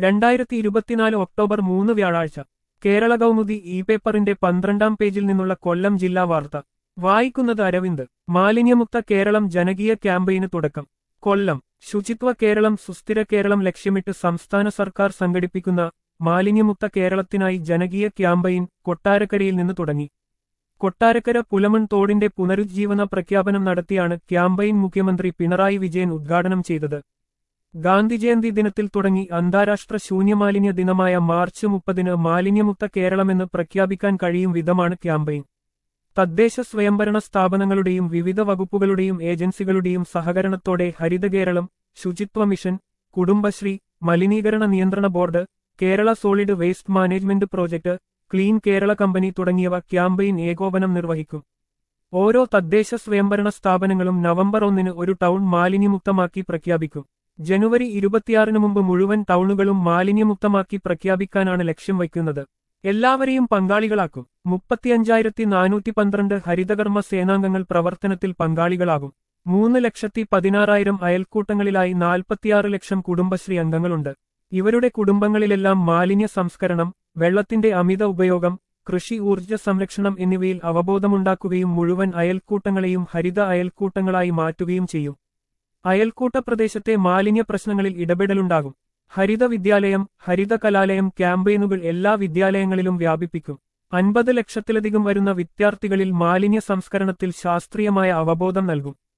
രണ്ടായിരത്തി ഇരുപത്തിനാല് ഒക്ടോബർ മൂന്ന് വ്യാഴാഴ്ച കേരള കൗമുദി ഇ പേപ്പറിന്റെ പന്ത്രണ്ടാം പേജിൽ നിന്നുള്ള കൊല്ലം ജില്ലാ വാർത്ത വായിക്കുന്നത് അരവിന്ദ് മാലിന്യമുക്ത കേരളം ജനകീയ ക്യാമ്പയിന് തുടക്കം കൊല്ലം ശുചിത്വ കേരളം സുസ്ഥിര കേരളം ലക്ഷ്യമിട്ട് സംസ്ഥാന സർക്കാർ സംഘടിപ്പിക്കുന്ന മാലിന്യമുക്ത കേരളത്തിനായി ജനകീയ ക്യാമ്പയിൻ കൊട്ടാരക്കരയിൽ നിന്ന് തുടങ്ങി കൊട്ടാരക്കര പുലമൺ തോടിന്റെ പുനരുജ്ജീവന പ്രഖ്യാപനം നടത്തിയാണ് ക്യാമ്പയിൻ മുഖ്യമന്ത്രി പിണറായി വിജയൻ ഉദ്ഘാടനം ചെയ്തത് ഗാന്ധിജയന്തി ദിനത്തിൽ തുടങ്ങി അന്താരാഷ്ട്ര ശൂന്യമാലിന്യ ദിനമായ മാർച്ച് മുപ്പതിന് മാലിന്യമുക്ത കേരളമെന്ന് പ്രഖ്യാപിക്കാൻ കഴിയും വിധമാണ് ക്യാമ്പയിൻ തദ്ദേശ സ്വയംഭരണ സ്ഥാപനങ്ങളുടെയും വിവിധ വകുപ്പുകളുടെയും ഏജൻസികളുടെയും സഹകരണത്തോടെ ഹരിത കേരളം ശുചിത്വ മിഷൻ കുടുംബശ്രീ മലിനീകരണ നിയന്ത്രണ board Kerala solid waste management project clean Kerala company തുടങ്ങിയവ ക്യാമ്പയിൻ ഏകോപനം നിർവഹിക്കും ഓരോ തദ്ദേശ സ്വയംഭരണ സ്ഥാപനങ്ങളും നവംബർ ഒന്നിന് ഒരു ടൗൺ മാലിന്യമുക്തമാക്കി പ്രഖ്യാപിക്കും ജനുവരി ഇരുപത്തിയാറിന് മുമ്പ് മുഴുവൻ ടൗണുകളും മാലിന്യമുക്തമാക്കി പ്രഖ്യാപിക്കാനാണ് ലക്ഷ്യം വയ്ക്കുന്നത് എല്ലാവരെയും പങ്കാളികളാക്കും മുപ്പത്തിയഞ്ചായിരത്തി നാനൂറ്റി പന്ത്രണ്ട് ഹരിതകർമ്മ സേനാംഗങ്ങൾ പ്രവർത്തനത്തിൽ പങ്കാളികളാകും മൂന്ന് ലക്ഷത്തി പതിനാറായിരം അയൽക്കൂട്ടങ്ങളിലായി നാൽപ്പത്തിയാറ് ലക്ഷം കുടുംബശ്രീ അംഗങ്ങളുണ്ട് ഇവരുടെ കുടുംബങ്ങളിലെല്ലാം മാലിന്യ സംസ്കരണം വെള്ളത്തിന്റെ അമിത ഉപയോഗം കൃഷി ഊർജ്ജ സംരക്ഷണം എന്നിവയിൽ അവബോധമുണ്ടാക്കുകയും മുഴുവൻ അയൽക്കൂട്ടങ്ങളെയും ഹരിത അയൽക്കൂട്ടങ്ങളായി മാറ്റുകയും ചെയ്യും അയൽക്കൂട്ട പ്രദേശത്തെ മാലിന്യ പ്രശ്നങ്ങളിൽ ഇടപെടലുണ്ടാകും ഹരിത വിദ്യാലയം ഹരിത കലാലയം ക്യാമ്പയിനുകൾ എല്ലാ വിദ്യാലയങ്ങളിലും വ്യാപിപ്പിക്കും അൻപത് ലക്ഷത്തിലധികം വരുന്ന വിദ്യാർത്ഥികളിൽ മാലിന്യ സംസ്കരണത്തിൽ ശാസ്ത്രീയമായ അവബോധം നൽകും